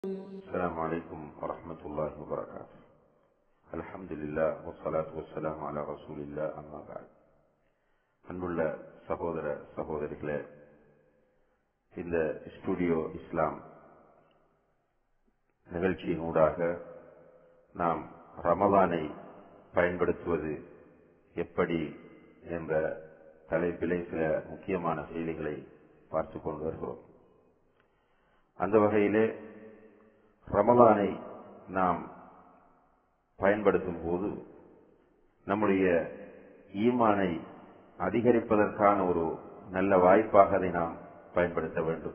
السلام عليكم ورحمة الله وبركاته الحمد لله والصلاة والسلام على رسول الله أما بعد அன்புள்ள சகோதர சகோதரிகளே இந்த ஸ்டுடியோ இஸ்லாம் நிகழ்ச்சியின் ஊடாக நாம் ரமலானை பயன்படுத்துவது எப்படி என்ற தலைப்பிலே சில முக்கியமான செய்திகளை பார்த்துக் கொண்டு வருகிறோம் அந்த வகையிலே ரமலானை நாம் பயன்படுத்தும் போது நம்முடைய ஈமானை அதிகரிப்பதற்கான ஒரு நல்ல வாய்ப்பாக அதை நாம் பயன்படுத்த வேண்டும்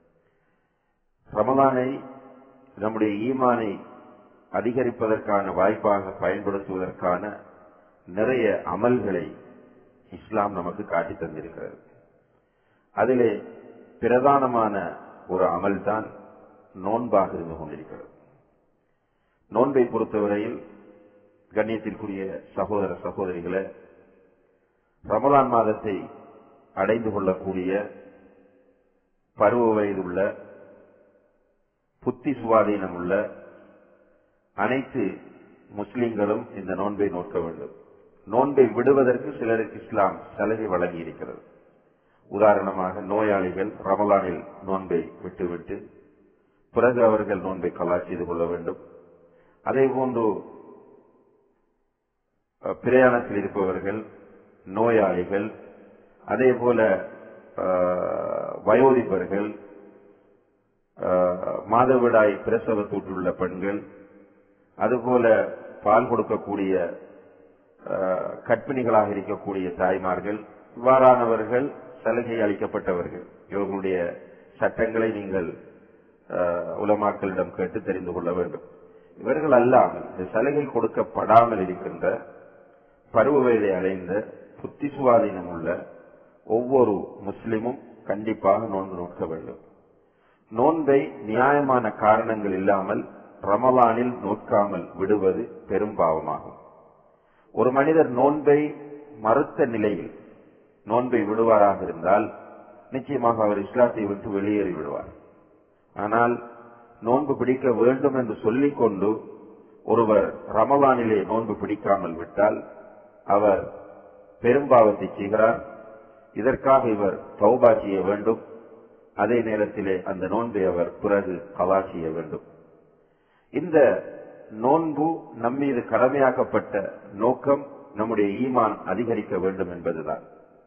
ரமலானை நம்முடைய ஈமானை அதிகரிப்பதற்கான வாய்ப்பாக பயன்படுத்துவதற்கான நிறைய அமல்களை இஸ்லாம் நமக்கு காட்டி தந்திருக்கிறது அதிலே பிரதானமான ஒரு அமல்தான் நோன்பாக இருந்து கொண்டிருக்கிறது நோன்பை பொறுத்தவரையில் கண்ணியத்திற்குரிய சகோதர சகோதரிகளை ரமலான் மாதத்தை அடைந்து கொள்ளக்கூடிய பருவ வயதுள்ள புத்தி சுவாதீனம் உள்ள அனைத்து முஸ்லிம்களும் இந்த நோன்பை நோக்க வேண்டும் நோன்பை விடுவதற்கு சிலருக்கு இஸ்லாம் சலுகை வழங்கி இருக்கிறது உதாரணமாக நோயாளிகள் ரமலானில் நோன்பை விட்டுவிட்டு பிறகு அவர்கள் நோன்பை கலா செய்து கொள்ள வேண்டும் அதே போன்று பிரயாணத்தில் இருப்பவர்கள் நோயாளிகள் அதே போல வயோதிபர்கள் மாதவிடாய் பிரசவத்தூற்றுள்ள பெண்கள் அதுபோல பால் கொடுக்கக்கூடிய கற்பிணிகளாக இருக்கக்கூடிய தாய்மார்கள் இவ்வாறானவர்கள் சலுகை அளிக்கப்பட்டவர்கள் இவர்களுடைய சட்டங்களை நீங்கள் உலமாக்களிடம் கேட்டு தெரிந்து கொள்ள வேண்டும் இவர்கள் அல்லாமல் இந்த சலுகை கொடுக்கப்படாமல் இருக்கின்ற பருவ வயதை அடைந்த புத்தி சுவாதீனம் உள்ள ஒவ்வொரு முஸ்லிமும் கண்டிப்பாக நோன்பு நோக்க வேண்டும் நோன்பை நியாயமான காரணங்கள் இல்லாமல் ரமலானில் நோக்காமல் விடுவது பெரும் பாவமாகும் ஒரு மனிதர் நோன்பை மறுத்த நிலையில் நோன்பை விடுவாராக இருந்தால் நிச்சயமாக அவர் இஸ்லாத்தை விட்டு வெளியேறி விடுவார் ஆனால் நோன்பு பிடிக்க வேண்டும் என்று சொல்லிக் கொண்டு ஒருவர் ரமலானிலே நோன்பு பிடிக்காமல் விட்டால் அவர் பெரும்பாவத்தை செய்கிறார் இதற்காக இவர் தௌபா செய்ய வேண்டும் அதே நேரத்திலே அந்த நோன்பை அவர் பிறகு கலா செய்ய வேண்டும் இந்த நோன்பு நம்மீது கடமையாக்கப்பட்ட நோக்கம் நம்முடைய ஈமான் அதிகரிக்க வேண்டும் என்பதுதான்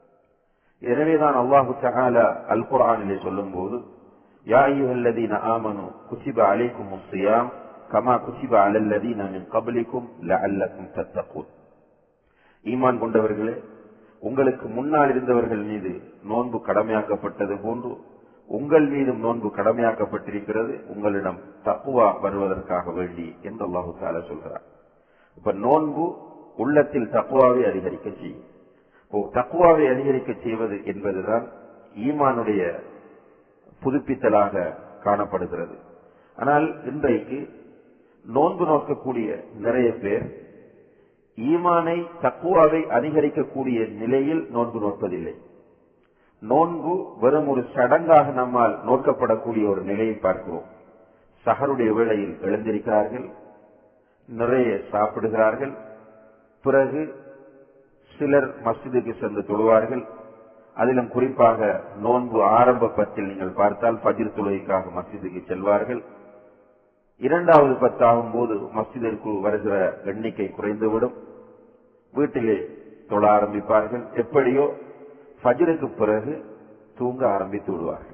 எனவேதான் அல்லாஹு தகாலா அல் குரானிலே சொல்லும் போது யா ஐயுஹல்லதீன ஆமனு குசிப அலைக்கும் முஸ்ஸியாம் கமா குசிப அலல்லதீன மின் கபலிக்கும் லஅல்லக்கும் தத்தகூன் ஈமான் கொண்டவர்களே உங்களுக்கு முன்னால் இருந்தவர்கள் மீது நோன்பு கடமையாக்கப்பட்டது போன்று உங்கள் மீதும் நோன்பு கடமையாக்கப்பட்டிருக்கிறது உங்களிடம் தப்புவா வருவதற்காக வேண்டி என்று அல்லாஹு தாலா சொல்கிறார் இப்ப நோன்பு உள்ளத்தில் தப்புவாவை அதிகரிக்க செய்யும் தக்குவாவை அதிகரிக்க செய்வது என்பதுதான் ஈமானுடைய புதுப்பித்தலாக காணப்படுகிறது ஆனால் இன்றைக்கு நோன்பு நோக்கக்கூடிய நிறைய பேர் ஈமானை தக்குவாவை அதிகரிக்கக்கூடிய நிலையில் நோன்பு நோற்பதில்லை நோன்பு வெறும் ஒரு சடங்காக நம்மால் நோக்கப்படக்கூடிய ஒரு நிலையை பார்க்கிறோம் சகருடைய வேளையில் எழுந்திருக்கிறார்கள் நிறைய சாப்பிடுகிறார்கள் பிறகு சிலர் மஸ்ஜிதுக்கு சென்று தொழுவார்கள் அதிலும் குறிப்பாக நோன்பு ஆரம்ப பத்தில் நீங்கள் பார்த்தால் பஜிர் தொழுகைக்காக மஸ்ஜிதுக்கு செல்வார்கள் இரண்டாவது பத்தாகும் போது மஸ்ஜிதிற்கு வருகிற எண்ணிக்கை குறைந்துவிடும் வீட்டிலே தொழ ஆரம்பிப்பார்கள் எப்படியோ ஃபஜருக்கு பிறகு தூங்க ஆரம்பித்து விடுவார்கள்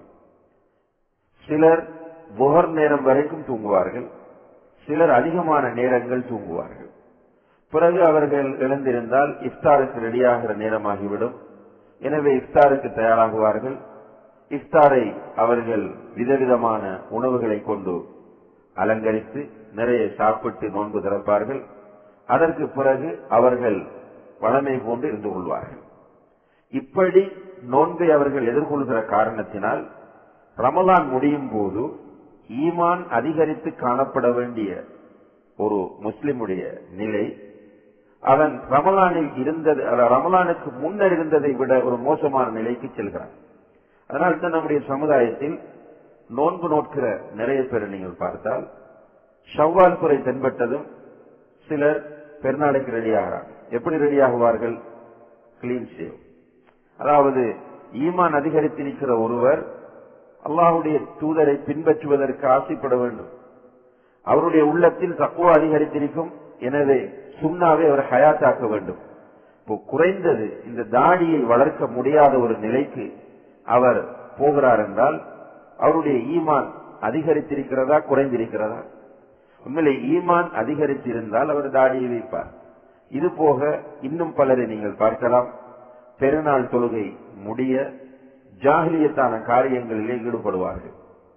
சிலர் புகர் நேரம் வரைக்கும் தூங்குவார்கள் சிலர் அதிகமான நேரங்கள் தூங்குவார்கள் பிறகு அவர்கள் எழுந்திருந்தால் இஃப்தாருக்கு ரெடியாகிற நேரமாகிவிடும் எனவே இஃப்தாருக்கு தயாராகுவார்கள் இஃப்தாரை அவர்கள் விதவிதமான உணவுகளை கொண்டு அலங்கரித்து நிறைய சாப்பிட்டு நோன்பு திறப்பார்கள் அதற்கு பிறகு அவர்கள் வளமை போன்று இருந்து கொள்வார்கள் இப்படி நோன்பை அவர்கள் எதிர்கொள்கிற காரணத்தினால் ரமலான் முடியும் போது ஈமான் அதிகரித்து காணப்பட வேண்டிய ஒரு முஸ்லிமுடைய நிலை அவன் ரமலானில் இருந்தது ரமலானுக்கு முன்னர் இருந்ததை விட ஒரு மோசமான நிலைக்கு செல்கிறான் அதனால் தான் நம்முடைய சமுதாயத்தில் நோன்பு நோட்கிற நிறைய பேரை நீங்கள் பார்த்தால் ஷவ்வால் குறை தென்பட்டதும் சிலர் பெருநாளைக்கு ரெடியாகிறாங்க எப்படி ரெடியாகுவார்கள் கிளீன் சேவ் அதாவது ஈமான் அதிகரித்திருக்கிற ஒருவர் அல்லாஹுடைய தூதரை பின்பற்றுவதற்கு ஆசைப்பட வேண்டும் அவருடைய உள்ளத்தில் தக்குவ அதிகரித்திருக்கும் எனவே சுண்ணாவை அவர் ஹயாத்தாக்க வேண்டும் இப்போ குறைந்தது இந்த தாடியை வளர்க்க முடியாத ஒரு நிலைக்கு அவர் போகிறார் என்றால் அவருடைய ஈமான் அதிகரித்திருக்கிறதா குறைந்திருக்கிறதா உண்மையிலே ஈமான் அதிகரித்திருந்தால் அவர் தாடியை வைப்பார் இது போக இன்னும் பலரை நீங்கள் பார்க்கலாம் பெருநாள் தொழுகை முடிய ஜாகிலியத்தான காரியங்களிலே ஈடுபடுவார்கள்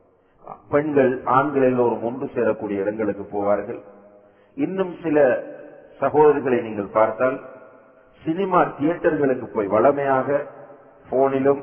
பெண்கள் ஆண்கள் எல்லோரும் ஒன்று சேரக்கூடிய இடங்களுக்கு போவார்கள் இன்னும் சில சகோதரர்களை நீங்கள் பார்த்தால் சினிமா தியேட்டர்களுக்கு போய் வளமையாக போனிலும்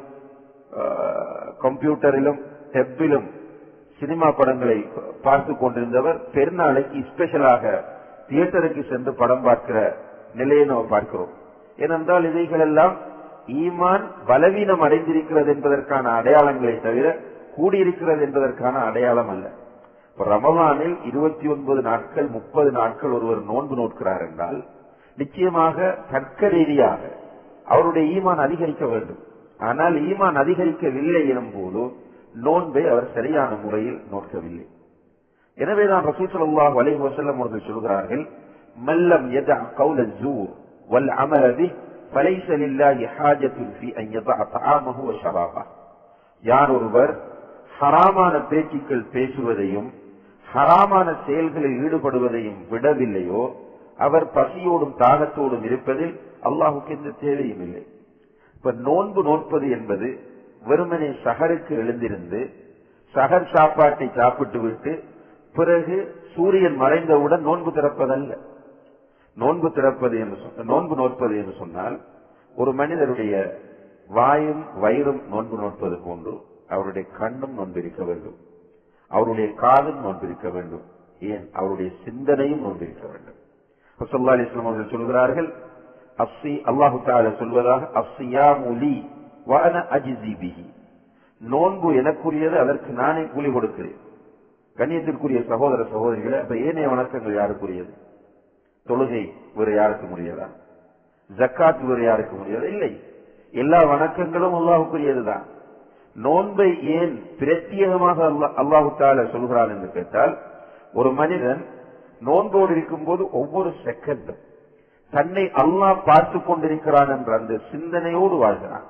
கம்ப்யூட்டரிலும் டெப்பிலும் சினிமா படங்களை பார்த்து கொண்டிருந்தவர் பெருநாளைக்கு ஸ்பெஷலாக தியேட்டருக்கு சென்று படம் பார்க்கிற நிலையை நாம் பார்க்கிறோம் ஏனென்றால் இவைகளெல்லாம் ஈமான் பலவீனம் அடைந்திருக்கிறது என்பதற்கான அடையாளங்களை தவிர கூடியிருக்கிறது என்பதற்கான அடையாளம் அல்ல இப்ப ரமலானில் இருபத்தி ஒன்பது நாட்கள் முப்பது நாட்கள் ஒருவர் நோன்பு நோட்கிறார் என்றால் நிச்சயமாக தர்க்க ரீதியாக அவருடைய ஈமான் அதிகரிக்க வேண்டும் ஆனால் ஈமான் அதிகரிக்கவில்லை எனும் போது நோன்பை அவர் சரியான முறையில் நோக்கவில்லை எனவேதான் ரசூல் ஸல்லல்லாஹு அலைஹி வஸல்லம் அவர்கள் சொல்கிறார்கள் மல்லம் யதா கௌல ஜூர் வல் அமல பி فليس لله حاجة في أن يضع طعامه وشرابه யார் ஒருவர் ஹராமான பேச்சுக்கள் பேசுவதையும் ஹராமான செயல்களில் ஈடுபடுவதையும் விடவில்லையோ அவர் பசியோடும் தாகத்தோடும் இருப்பதில் அல்லாஹுக்கு எந்த தேவையும் இல்லை இப்ப நோன்பு நோட்பது என்பது வெறுமனே சகருக்கு எழுந்திருந்து சகர் சாப்பாட்டை சாப்பிட்டு விட்டு பிறகு சூரியன் மறைந்தவுடன் நோன்பு திறப்பதல்ல நோன்பு திறப்பது என்று சொன்ன நோன்பு நோட்பது என்று சொன்னால் ஒரு மனிதருடைய வாயும் வயிறும் நோன்பு நோட்பது போன்று அவருடைய கண்ணும் நோன்பிருக்க வேண்டும் அவருடைய காதும் நோன்பிருக்க வேண்டும் ஏன் அவருடைய சிந்தனையும் நோன்பிருக்க வேண்டும் ரசல்லா அலிஸ்லாம் அவர்கள் சொல்கிறார்கள் அப்சி அல்லாஹு தால சொல்வதாக அப்சியா முலி வான அஜிசி பிஹி நோன்பு எனக்குரியது அதற்கு நானே கூலி கொடுக்கிறேன் கண்ணியத்திற்குரிய சகோதர சகோதரிகளை அப்ப ஏனைய வணக்கங்கள் யாருக்குரியது தொழுகை வேறு யாருக்கு முடியதா ஜக்காத் வேறு யாருக்கு முடியாது இல்லை எல்லா வணக்கங்களும் அல்லாஹுக்குரியதுதான் நோன்பை ஏன் பிரத்யேகமாக அல்லாஹு தால சொல்கிறான் என்று கேட்டால் ஒரு மனிதன் நோன்போடு இருக்கும்போது ஒவ்வொரு செகண்டும் தன்னை அல்லாஹ் பார்த்து கொண்டிருக்கிறான் என்ற அந்த சிந்தனையோடு வாழ்கிறான்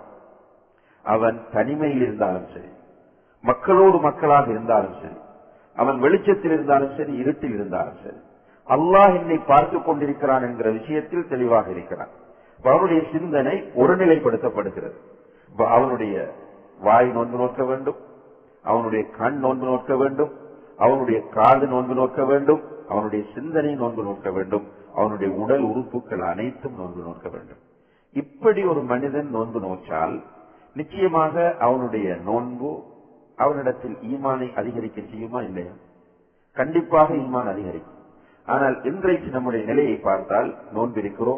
அவன் தனிமையில் இருந்தாலும் சரி மக்களோடு மக்களாக இருந்தாலும் சரி அவன் வெளிச்சத்தில் இருந்தாலும் சரி இருட்டில் இருந்தாலும் சரி அல்லாஹ் என்னை பார்த்து கொண்டிருக்கிறான் என்கிற விஷயத்தில் தெளிவாக இருக்கிறான் அவனுடைய சிந்தனை ஒருநிலைப்படுத்தப்படுகிறது அவனுடைய வாய் நோன்பு நோக்க வேண்டும் அவனுடைய கண் நோன்பு நோக்க வேண்டும் அவனுடைய காது நோன்பு நோக்க வேண்டும் அவனுடைய சிந்தனை நோன்பு நோக்க வேண்டும் அவனுடைய உடல் உறுப்புகள் அனைத்தும் நோன்பு நோக்க வேண்டும் இப்படி ஒரு மனிதன் நோன்பு நோச்சால் நிச்சயமாக அவனுடைய நோன்பு அவனிடத்தில் ஈமானை அதிகரிக்க செய்யுமா இல்லையா கண்டிப்பாக ஈமான் அதிகரிக்கும் ஆனால் இன்றைக்கு நம்முடைய நிலையை பார்த்தால் நோன்பிருக்கிறோம்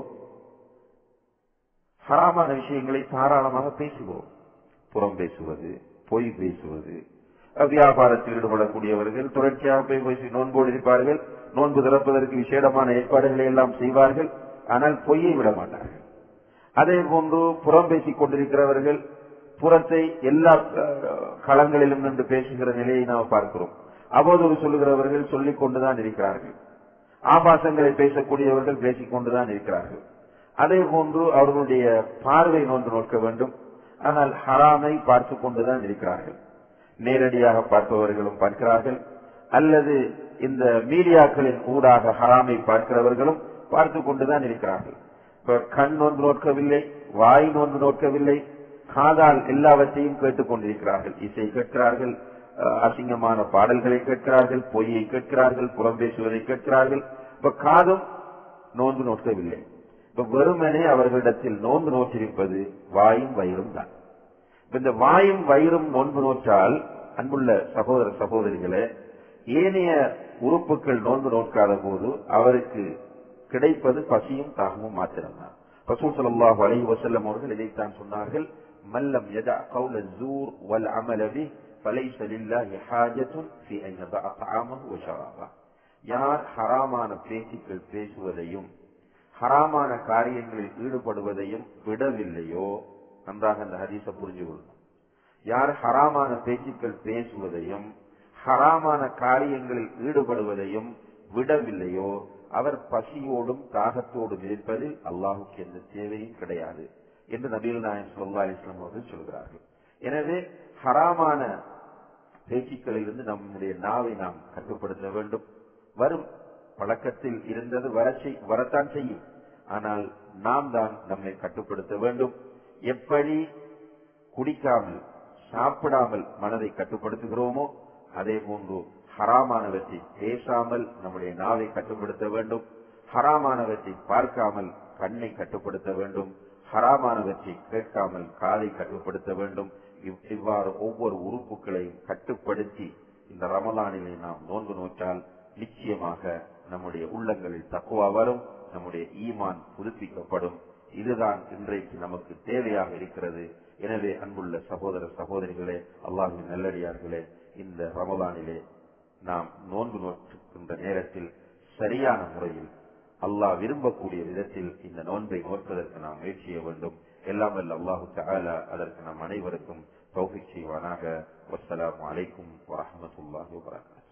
ஹராமான விஷயங்களை தாராளமாக பேசுவோம் புறம் பேசுவது பொய் பேசுவது வியாபாரத்தில் ஈடுபடக்கூடியவர்கள் தொடர்ச்சியாக போய் பேசி நோன்போடு இருப்பார்கள் நோன்பு திறப்பதற்கு விசேடமான ஏற்பாடுகளை எல்லாம் செய்வார்கள் ஆனால் பொய்யை விட மாட்டார்கள் அதே போன்று புறம் பேசிக் கொண்டிருக்கிறவர்கள் புறத்தை எல்லா களங்களிலும் நின்று பேசுகிற நிலையை நாம் பார்க்கிறோம் அவதூறு சொல்லுகிறவர்கள் சொல்லிக் கொண்டுதான் இருக்கிறார்கள் ஆபாசங்களை பேசக்கூடியவர்கள் பேசிக் கொண்டுதான் இருக்கிறார்கள் அதே போன்று அவர்களுடைய பார்வை நோன்பு நோக்க வேண்டும் ஆனால் ஹராமை பார்த்து கொண்டுதான் இருக்கிறார்கள் நேரடியாக பார்ப்பவர்களும் பார்க்கிறார்கள் அல்லது இந்த மீடியாக்களின் ஊடாக ஹராமை பார்க்கிறவர்களும் பார்த்து கொண்டுதான் இருக்கிறார்கள் இப்ப கண் நோன்பு நோக்கவில்லை வாய் நோன்பு நோக்கவில்லை காதால் எல்லாவற்றையும் கேட்டுக் கொண்டிருக்கிறார்கள் இசை கேட்கிறார்கள் அசிங்கமான பாடல்களை கேட்கிறார்கள் பொய்யை கேட்கிறார்கள் புறம் பேசுவதை கேட்கிறார்கள் இப்ப காதும் நோன்பு நோக்கவில்லை இப்ப வெறுமனே அவர்களிடத்தில் நோன்பு நோற்றிருப்பது வாயும் வயிறும் தான் இந்த வாயும் வயிறும் நோன்பு நோற்றால் அன்புள்ள சகோதர சகோதரிகளே ஏனைய உறுப்புகள் நோன்பு நோக்காத போது அவருக்கு கிடைப்பது பசியும் தாகமும் மாத்திரம்தான் ரசூல் ஸல்லல்லாஹு அலைஹி வஸல்லம் அவர்கள் இதைத்தான் சொன்னார்கள் மல்லம் யதா கௌல ஜூர் வல் அமல பி فليس لله حاجة في أن يضع طعامه وشرابه யார் ஹராமான பேச்சுக்கள் பேசுவதையும் ஹராமான காரியங்களில் ஈடுபடுவதையும் விடவில்லையோ நன்றாக அந்த ஹதீஸ புரிஞ்சு கொள்ளணும் யார் ஹராமான பேச்சுக்கள் பேசுவதையும் ஹராமான காரியங்களில் ஈடுபடுவதையும் விடவில்லையோ அவர் பசியோடும் தாகத்தோடும் இருப்பதில் அல்லாஹுக்கு எந்த தேவையும் கிடையாது என்று நபீல் நாயன் சொல்லா அலிஸ்லாம் அவர்கள் சொல்கிறார்கள் எனவே ஹராமான பேச்சுக்களிலிருந்து நம்முடைய நாவை நாம் கட்டுப்படுத்த வேண்டும் வரும் பழக்கத்தில் இருந்தது வரச்சை வரத்தான் செய்யும் ஆனால் நாம் தான் நம்மை கட்டுப்படுத்த வேண்டும் எப்படி குடிக்காமல் சாப்பிடாமல் மனதை கட்டுப்படுத்துகிறோமோ அதே போன்று ஹராமானவற்றை பேசாமல் நம்முடைய நாவை கட்டுப்படுத்த வேண்டும் ஹராமானவற்றை பார்க்காமல் கண்ணை கட்டுப்படுத்த வேண்டும் ஹராமானவற்றை கேட்காமல் காதை கட்டுப்படுத்த வேண்டும் இவ்வாறு ஒவ்வொரு உறுப்புகளையும் கட்டுப்படுத்தி இந்த ரமலானிலே நாம் நோன்பு நோற்றால் நிச்சயமாக நம்முடைய உள்ளங்களில் தக்குவா வரும் நம்முடைய ஈமான் புதுப்பிக்கப்படும் இதுதான் இன்றைக்கு நமக்கு தேவையாக இருக்கிறது எனவே அன்புள்ள சகோதர சகோதரிகளே அல்லாஹின் நல்லடியார்களே இந்த ரமலானிலே நாம் நோன்பு நோற்றுகின்ற நேரத்தில் சரியான முறையில் அல்லாஹ் விரும்பக்கூடிய விதத்தில் இந்த நோன்பை நோற்பதற்கு நாம் முயற்சி செய்ய வேண்டும் எல்லாம் வல்ல அல்லாஹு தஆலா அதற்கு நம் அனைவருக்கும் தௌஃபிக் செய்வானாக வஸ்ஸலாமு அலைக்கும் வரஹ்மத்துல்லாஹி வபரகாத்துஹு